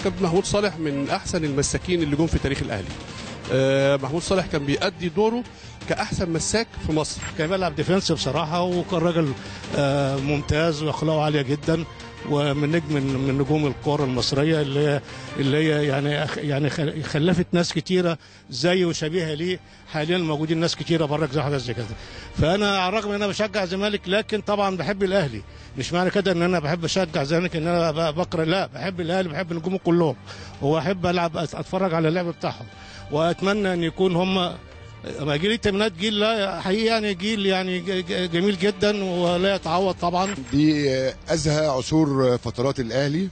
كابتن محمود صالح من احسن المساكين اللي جم في تاريخ الاهلي آه، محمود صالح كان بيأدي دوره كاحسن مساك في مصر كان بيلعب ديفنس بصراحه وكان راجل آه، ممتاز واخلاقه عاليه جدا ومن نجم من من نجوم الكره المصريه اللي هي اللي هي يعني أخ- يعني خل- خلفت ناس كتيره زيه وشبيهه ليه حاليا موجودين ناس كتيره بره زي حاجات زي كده فانا على الرغم ان انا بشجع الزمالك لكن طبعا بحب الاهلي مش معنى كده ان انا بحب اشجع الزمالك ان انا ب- بكره لا بحب الاهلي بحب نجومه كلهم واحب العب أت- اتفرج على اللعب بتاعهم واتمنى ان يكون هم لما جيل الثمانينات جيل لا حقيقي يعني جيل يعني ج- ج- جميل جدا ولا يتعوض طبعا دي ازهى عصور فترات الاهلي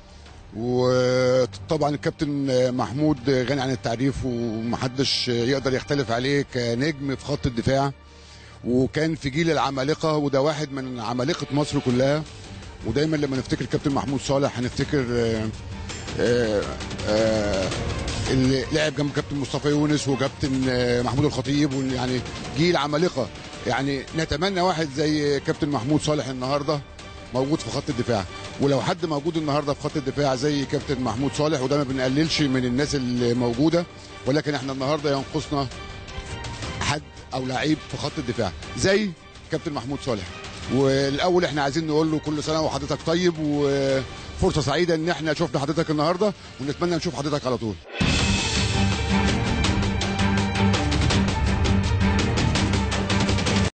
وطبعا الكابتن محمود غني عن التعريف ومحدش يقدر يختلف عليه كنجم في خط الدفاع وكان في جيل العمالقه وده واحد من عمالقه مصر كلها ودايما لما نفتكر كابتن محمود صالح هنفتكر آه، آه، آه، اللي لعب جنب كابتن مصطفى يونس وكابتن آه، محمود الخطيب يعني جيل عمالقه يعني نتمنى واحد زي كابتن محمود صالح النهارده موجود في خط الدفاع ولو حد موجود النهارده في خط الدفاع زي كابتن محمود صالح وده ما بنقللش من الناس اللي موجوده ولكن احنا النهارده ينقصنا حد او لعيب في خط الدفاع زي كابتن محمود صالح والاول احنا عايزين نقول له كل سنه وحضرتك طيب وفرصه سعيده ان احنا شفنا حضرتك النهارده ونتمنى نشوف حضرتك على طول